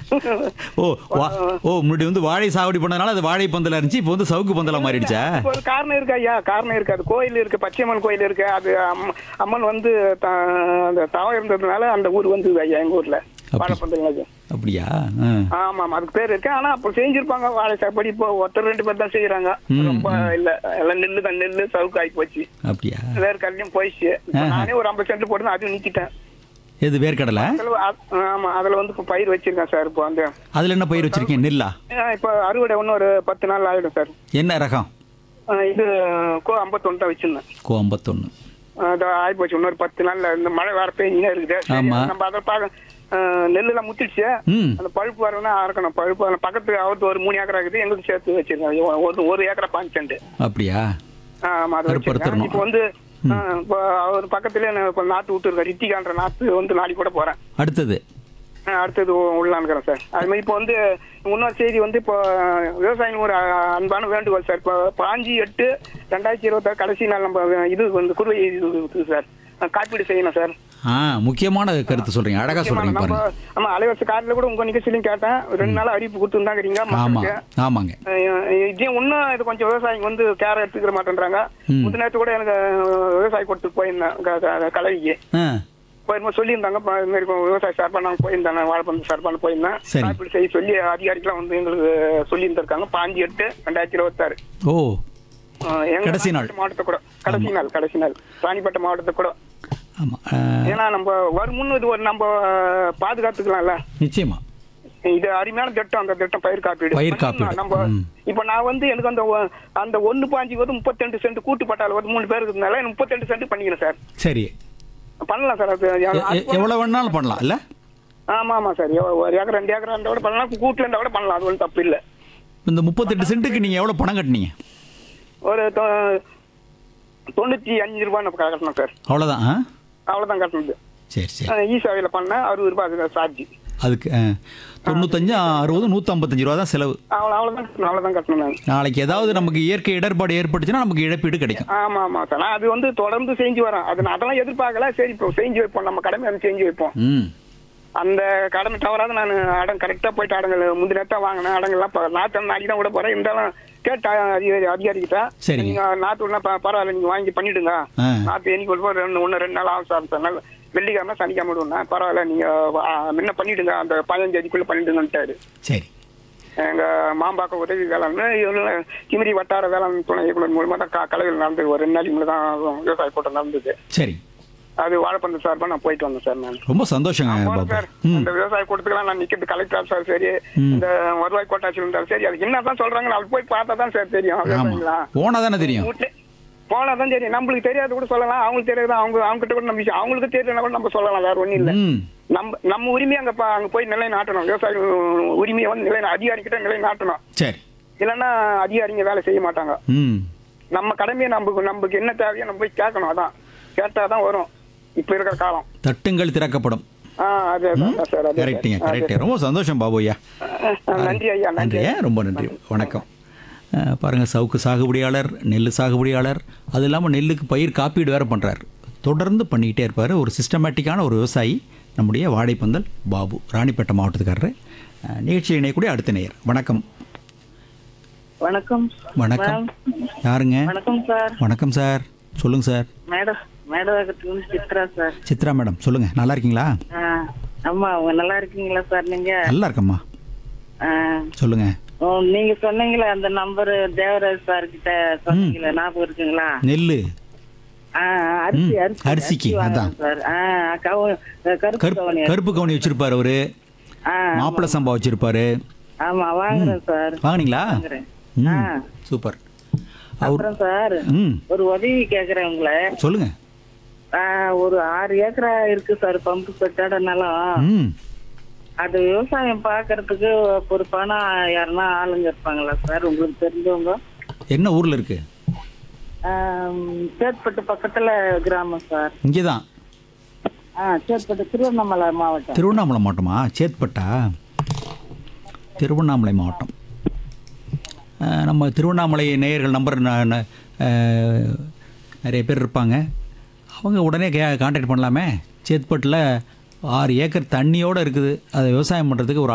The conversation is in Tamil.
ஓ வா- ஓ முன்னாடி வந்து வாழை சாகுபடி பண்ணதுனால அது வாழை பந்தலா இருந்துச்சு இப்போ வந்து சவுக்கு பந்தலா மாறிடுச்சா இப்போ ஒரு காரணம் இருக்கு ஐயா காரணம் இருக்கு அது கோயில் இருக்கு பச்சையம்மன் கோயில் இருக்கு அது அம்ம- அம்மன் வந்து த- அந்த தவம் இருந்ததுனால அந்த ஊர் வந்து ஐயா எங்க ஊர்ல வாழைப்பந்தல் அப்படியா ஆ. ஆமா ஆமா அதுக்கு பேர் இருக்கு ஆனா அப்போ செஞ்சிருப்பாங்க வாழை சாப்பாடு இப்போ ஒருத்தர் ரெண்டு பேர் தான் செய்யறாங்க ம், ரொம்ப இல்ல எல்லாம் நெல்லு தான் நெல்லு சவுக்கு ஆகி போச்சு அப்படியா வேற கல்லையும் போயிடுச்சு இப்ப ஆஹா. நானே ஒரு ஐம்பது சென்ட் போட்டு அதுவும் நிக்கிட்டேன் எது வேர்க்கடலை அதுல அ- ஆமா அதுல வந்து இப்போ பயிர் வச்சிருக்கேன் சார் இப்போ அந்த அதுல என்ன பயிர் வச்சிருக்கீங்க நெல்லா ஆ, இப்போ அறுவடை இன்னும் ஒரு பத்து நாள் ஆயிடும் சார் என்ன ரகம் ஆ, இது கோ ஐம்பத்தொன்னு தான் வச்சிருந்தேன் கோ ஐம்பத்தொன்னு அது ஆயிப்போச்சு இன்னொரு பத்து நாள்ல இந்த மழை வர பெய்ஞ்சுனே இருக்குது சரி, ஆமா. நம்ம அதை பார்க்க நெல்லுலாம் முத்திடுச்சு ம் அந்த பழுப்பு வரணும்னா அறுக்கணும் பழுப்பு அந்த பக்கத்து அவருக்கு ஒரு மூணு ஏக்கரா இருக்குது எங்களுக்கு சேர்த்து வச்சிருக்கேன் ஒரு ஒரு ஏக்கரா பாஞ்சு செண்டு அப்படியா ஆமா அது கருப்பு வச்சிருக்கேன் அறுத்துடணும். இப்போ வந்து ஆ, இப்போ அவர் பக்கத்துல நான் இப்போ நாத்து விட்டுருக்கேன் ரித்திகான்ற நாத்து வந்து நாளைக்கு கூட போறேன் அடுத்தது ஆ, அடுத்தது உள்ளான்னுக்கிறேன் சார் அது மாதிரி இப்போ வந்து இன்னொரு செய்தி வந்து இப்போ விவசாயிகள் ஒரு அ- அன்பான வேண்டுகோள் சார் இப்போ பாஞ்சு எட்டு ரெண்டாயிரத்தி இருபத்தாறு கடைசி நாள் நம்ம இது வந்து குறுவை இது இருக்குது சார் காப்பீடு செய்யணும் சார் ஆ முக்கியமான கருத்து சொல்றீங்க அழகா சொல்றீங்க நம்ம பாருங்க ஆமா அலைவரிசை கார்டுல கூட உங்க நிகழ்ச்சியிலையும் கேட்டேன் ரெண்டு நாள் அறிவிப்பு கொடுத்துருந்தாங்கிறீங்க ஆமா மக்களுக்கு ஆமாங்க அஹ் இதே இன்னும் இது கொஞ்சம் விவசாயிங்க வந்து கேர் எடுத்துக்கிற மாட்டேன்றாங்க ம். முந்தின நேரத்து கூட எனக்கு அஹ், விவசாய கொடுத்துட்டு போயிருந்தேன் க- க- கலவிக்கு ஆ போயிருந்தோம் சொல்லியிருந்தாங்க ப- இந்த மாதிரி இப்போ விவசாய சார்பா நாங்கள் போயிருந்தேன் நான் வாழைப்பந்து சார்பான போயிருந்தேன் சரி. காப்பீடு செய்ய சொல்லி அதிகாரிகளாம் வந்து எங்களுக்கு சொல்லி இருந்திருக்காங்க பாஞ்சு எட்டு ரெண்டாயிரத்தி இருபத்தாறு ஓ அஹ், எங்க கடைசி நாள். ராணிப்பேட்டை மாவட்டத்தை கூட கடைசி நாள் கடைசி நாள் ராணிப்பேட்டை மாவட்டத்தை கூட ஆமா ஆ, ஏன்னா நம்ம வருமுன்னு இது ஒரு நம்ம அஹ், பாதுகாத்துக்கலாம்ல நிச்சயமா இது அருமையான திட்டம் அந்த திட்டம் பயிர் காப்பீடு பயிர் காப்பீடு. நம்ம ம். இப்ப நான் வந்து எனக்கு அந்த ஒ- அந்த ஒண்ணு பாஞ்சு வந்து முப்பத்தெண்டு சென்ட் கூட்டு பட்டால வந்து மூணு பேர் இருக்கிறதுனால எனக்கு முப்பத்தெண்டு சென்ட் பண்ணிக்கிறேன் சார் சரி பண்ணலாம் சார் அது எ- அது எ- எவ்வளவு வேணாலும் பண்ணலாம் இல்ல ஆமா ஆமா சார் எவ்வ- ஒரு ஏக்கர் ரெண்டு ஏக்கர் இருந்தா கூட பண்ணலாம் கூட்டுல இருந்தா கூட பண்ணலாம் அது ஒன்றும் தப்பு இல்ல இந்த முப்பத்தெட்டு சென்ட்டுக்கு நீங்க எவ்வளவு பணம் கட்டினீங்க ஒரு தொ- தொண்ணூத்தி அஞ்சு ரூபாய் நம்ம கட்டணும் சார் அவ்வளவுதான் ஆ? அவ்வளவுதான் கட்டணுது சரி சரி இ சேவையில பண்ணேன் அறுபது ரூபாய் அது சார்ஜ் அதுக்கு ஆ, தொண்ணூத்தஞ்சு அறுபது நூற்றம்பத்தஞ்சு ரூபா தான் செலவு அவ்வளோ அவ்வளவுதான் கட்டணும், அவ்வளவுதான் கட்டணும் நான் நாளைக்கு ஏதாவது நமக்கு இயற்கை இடர்பாடு ஏற்பட்டுச்சுன்னா நமக்கு இழப்பீடு கிடைக்கும் ஆமா ஆமா சார் நான் அது வந்து தொடர்ந்து செஞ்சு வரேன் அது நான் அதெல்லாம் எதிர்பார்க்கல சரி இப்போ செஞ்சு வைப்போம் நம்ம கடமை அதை செஞ்சு வைப்போம் ம் அந்த கடமை தவறாத நான் அடம் கரெக்டா போயிட்டு அடங்கள் முந்தின நேரத்தான் வாங்கினேன் அடங்கள்லாம் இப்போ நாற்று நாளைக்கு தான் கூட போறேன் இருந்தாலும் கேட்ட அதிகாரி அதிகாரிக்கிட்ட சரிங்க. நீங்க நாற்று விடலாம் ப- பரவாயில்ல நீங்க வாங்கி பண்ணிடுங்க ஆ. நாற்று என்னைக்கு ஒரு ரெண்டு ஒன்று ரெண்டு நாள் ஆகும் சார் சொன்னாங்க வெள்ளிக்கிழமை சனிக்கிழமை விடுவேன் பரவாயில்ல நீங்க ஆ, முன்ன பண்ணிடுங்க அந்த பதினஞ்சு தேதிக்குள்ள பண்ணிடுங்கன்ட்டாரு சரி எங்க மாம்பாக்கம் உதவி வேளாண்மை இவங்க கிமிரி வட்டார வேளாண் துணை இயக்குனர் மூலமா தான் க- கலவைகள் நடந்தது ஒரு ரெண்டு நாளைக்கு முன்னாடி தான் விவசாய கூட்டம் நடந்தது சரி அது வாழைப்பந்து சார்பா நான் போயிட்டு வந்தேன் சார் நான் ரொம்ப சந்தோஷங்க போறேன் பாபு சார் ம் இந்த விவசாய கூட்டத்துக்கெல்லாம் நான் நிக்கிறது கலெக்டர் சார் சரி இந்த வருவாய் கோட்டாட்சியில் இருந்தாலும் சரி அதுக்கு என்னதான் சொல்றாங்க அது போய் பார்த்தா தான் சார் தெரியும் ஆமா விவசாயிங்களா போனா தானே தெரியும் வீட்டுல போனா தான் தெரியும் நம்மளுக்கு தெரியாது கூட சொல்லலாம் அவங்களுக்கு தெரியாது அவங்க அவங்க கிட்ட கூட நம்ம விஷயம் அவங்களுக்கு தெரியலனா கூட நம்ம சொல்லலாம் வேற ஒண்ணும் இல்ல ம் நம்ம நம்ம உரிமையை அங்க ப- அங்க போய் நிலை நாட்டணும் விவசாய உரிமையை வந்து நிலை அதிகாரிகிட்ட நிலை நாட்டணும் சரி இல்லைன்னா அதிகாரிங்க வேலை செய்ய மாட்டாங்க ம் நம்ம கடமையை நமக்கு நமக்கு என்ன தேவையோ நம்ம போய் கேட்கணும் அதான் கேட்டாதான் வரும் இப்ப இருக்கிற காலம் தட்டுங்கள் திறக்கப்படும் ஆ அது அதான் சார் அது கரெக்டுங்க கரெக்டு ரொம்ப சந்தோஷம் பாபு ஐயா நன்றி ஐயா நன்றி நன்றி ரொம்ப நன்றி வணக்கம் அஹ், பாருங்க சவுக்கு சாகுபடியாளர் நெல் சாகுபடியாளர் அது இல்லாமல் நெல்லுக்கு பயிர் காப்பீடு வேற பண்றாரு தொடர்ந்து பண்ணிக்கிட்டே இருப்பார் ஒரு சிஸ்டமேட்டிக்கான ஒரு விவசாயி நம்முடைய வாழைப்பந்தல் பாபு ராணிப்பேட்டை மாவட்டத்துக்காரரு அஹ், நிகழ்ச்சியில் இணையக்கூடிய அடுத்த நேயர் வணக்கம் வணக்கம் வணக்கம் யாருங்க வணக்கம் சார் வணக்கம் சார் சொல்லுங்க சார் மேடம் மேடவாக்கத்துல சித்ரா சார் சித்ரா மேடம் சொல்லுங்க நல்லா இருக்கீங்களா ஆ, அம்மா அவங்க நல்லா இருக்கீங்களா சார் நீங்க நல்லா இருக்கம்மா ஆ, சொல்லுங்க ஓ, நீங்க சொன்னீங்களே அந்த நம்பர் தேவராஜ் சார் கிட்ட சொன்னீங்களே ஞாபகம் இருக்குங்களா நெல் ஆ, அரிசி ம், அரிசி அரிசிக்கு, அரிசி வாங்கணும் அதான். சார் ஆ, கவு- கருப்பு கருப்பு கவுனி கருப்பு கவுனி வச்சிருப்பாரு அவரு ஆ, மாப்பிள்ளை சம்பா வச்சிருப்பாரு ஆமா வாங்குறேன் சார் வாங்குனீங்களா வாங்குறேன் ம் ஆ. சூப்பர் அவர் அப்புறம் சார் ம் ஒரு உதவி கேக்குறேன் உங்களை சொல்லுங்க ஆ, ஒரு ஆறு ஏக்கரா இருக்கு சார் பம்பு செட்டோட நிலம் ம் அது விவசாயம் பாக்குறதுக்கு பொறுப்பான யாருன்னா ஆளுங்க இருப்பாங்களா சார் உங்களுக்கு தெரிஞ்சவங்க என்ன ஊர்ல இருக்கு ஆம், சேத்பட்டு பக்கத்துல கிராமம் சார் இங்கே தான் ஆ சேத்பட்டு திருவண்ணாமலை மாவட்டம் திருவண்ணாமலை மாவட்டமா சேத்பட்டா திருவண்ணாமலை மாவட்டம் அஹ், நம்ம திருவண்ணாமலை நேயர்கள் நம்பர் ந- ந- அஹ், நிறைய பேர் இருப்பாங்க அவங்க உடனே கே கான்டாக்ட் பண்ணலாமே சேத்பட்டில் ஆறு ஏக்கர் தண்ணியோடு இருக்குது அதை விவசாயம் பண்ணுறதுக்கு ஒரு